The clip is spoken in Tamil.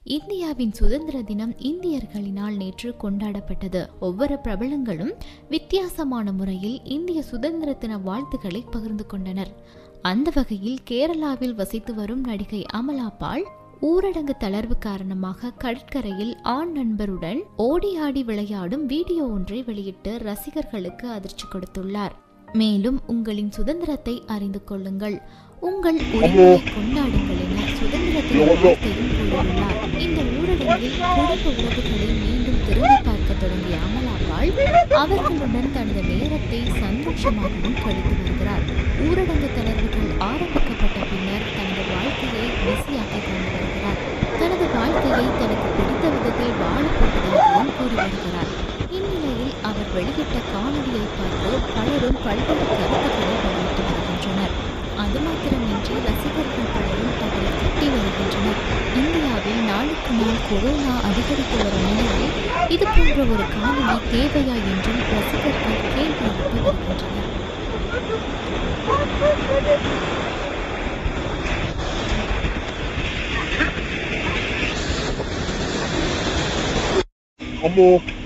இந்தியாவின் சுதந்திர தினம் இந்தியர்களினால் நேற்று கொண்டாடப்பட்டது ஒவ்வொரு பிரபலங்களும் வித்தியாசமான முறையில் இந்திய சுதந்திர தின வாழ்த்துக்களை பகிர்ந்து கொண்டனர் அந்த வகையில் கேரளாவில் வசித்து வரும் நடிகை அமலா பால் ஊரடங்கு தளர்வு காரணமாக கடற்கரையில் ஆண் நண்பருடன் ஓடி ஆடி விளையாடும் வீடியோ ஒன்றை வெளியிட்டு ரசிகர்களுக்கு அதிர்ச்சி கொடுத்துள்ளார் மேலும் உங்களின் சுதந்திரத்தை அறிந்து கொள்ளுங்கள் உங்கள் உரிமையை கொண்டாடுங்கள் என சுதந்திர தின வாழ்த்தையும் கூறியுள்ளார் இந்த ஊரடங்கில் குடும்ப உறவுகளை மீண்டும் திரும்பி பார்க்க தொடங்கிய அமலாபால் அவர்களுடன் தனது நேரத்தை சந்தோஷமாகவும் கழித்து வருகிறார் ஊரடங்கு தளர்வுகள் ஆரம்பிக்கப்பட்ட பின்னர் தனது வாழ்க்கையை பிஸியாக்கிக் கொண்டு வருகிறார் தனது வாழ்க்கையை தனக்கு பிடித்த விதத்தில் வாழப்போவதாகவும் கூறி வருகிறார் இந்நிலையில் அவர் வெளியிட்ட காணொலியை பார்த்து பலரும் பல்வேறு கருத்துக்களை வெளியிட்டு வருகின்றனர் அது மாத்திரமின்றி ரசிகர்கள் பலரும் அவரை திட்டி வருகின்றனர் இந்தியாவில் நாளுக்கு நாள் கொரோனா அதிகரித்து வரும் நிலையில் இது போன்ற ஒரு காணொலி தேவையா என்றும் ரசிகர்கள் கேள்வி எழுப்பி வருகின்றனர் அம்மா